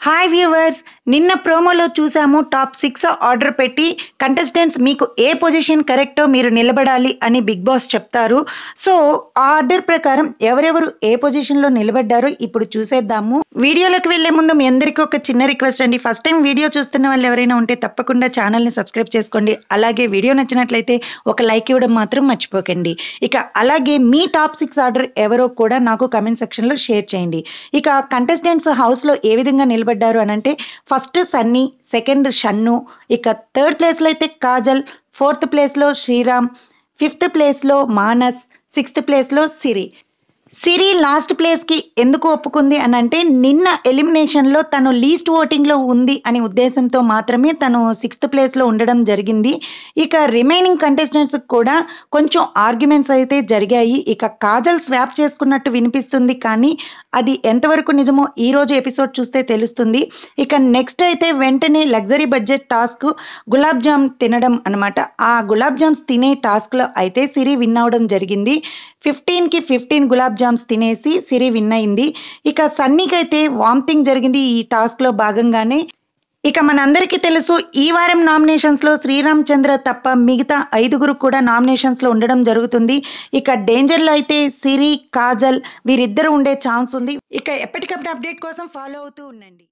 hi viewers నిన్న ప్రోమోలో చూసాము టాప్ సిక్స్ ఆర్డర్ పెట్టి కంటెస్టెంట్స్ మీకు ఏ పొజిషన్ కరెక్టో మీరు నిలబడాలి అని బిగ్ బాస్ చెప్తారు సో ఆ ఆర్డర్ ప్రకారం ఎవరెవరు ఏ పొజిషన్లో నిలబడ్డారో ఇప్పుడు చూసేద్దాము వీడియోలోకి వెళ్లే ముందు మీ అందరికీ ఒక చిన్న రిక్వెస్ట్ అండి ఫస్ట్ టైం వీడియో చూస్తున్న వాళ్ళు ఎవరైనా ఉంటే తప్పకుండా ఛానల్ని సబ్స్క్రైబ్ చేసుకోండి అలాగే వీడియో నచ్చినట్లయితే ఒక లైక్ ఇవ్వడం మాత్రం మర్చిపోకండి ఇక అలాగే మీ టాప్ సిక్స్ ఆర్డర్ ఎవరో కూడా నాకు కమెంట్ సెక్షన్లో షేర్ చేయండి ఇక కంటెస్టెంట్స్ హౌస్లో ఏ విధంగా నిలబడ్డారు అని అంటే ఫస్ట్ సన్నీ సెకండ్ షన్ను ఇక థర్డ్ ప్లేస్లో అయితే కాజల్ ఫోర్త్ ప్లేస్లో శ్రీరామ్ ఫిఫ్త్ ప్లేస్లో మానస్ సిక్స్త్ ప్లేస్లో సిరి సిరి లాస్ట్ ప్లేస్కి ఎందుకు ఒప్పుకుంది అని అంటే నిన్న ఎలిమినేషన్లో తను లీస్ట్ ఓటింగ్లో ఉంది అనే ఉద్దేశంతో మాత్రమే తను సిక్స్త్ ప్లేస్లో ఉండడం జరిగింది ఇక రిమైనింగ్ కంటెస్టెంట్స్ కూడా కొంచెం ఆర్గ్యుమెంట్స్ అయితే జరిగాయి ఇక కాజల్ స్వాప్ చేసుకున్నట్టు వినిపిస్తుంది కానీ అది ఎంతవరకు నిజమో ఈ రోజు ఎపిసోడ్ చూస్తే తెలుస్తుంది ఇక నెక్స్ట్ అయితే వెంటనే luxury budget task gulab jam తినడం అనమాట ఆ గులాబ్ జామ్స్ తినే టాస్క్లో అయితే సిరి విన్ అవడం జరిగింది ఫిఫ్టీన్కి ఫిఫ్టీన్ గులాబ్ జామ్స్ తినేసి సిరి విన్ అయింది ఇక సన్నీకి అయితే వామిటింగ్ జరిగింది ఈ టాస్క్లో భాగంగానే ఇక మనందరికీ తెలుసు ఈ వారం నామినేషన్స్లో శ్రీరామ్ చంద్ర తప్ప మిగతా ఐదుగురు కూడా నామినేషన్స్లో ఉండడం జరుగుతుంది ఇక డేంజర్లో అయితే సిరి కాజల్ వీరిద్దరు ఉండే ఛాన్స్ ఉంది ఇక ఎప్పటికప్పుడు అప్డేట్ కోసం ఫాలో అవుతూ ఉండండి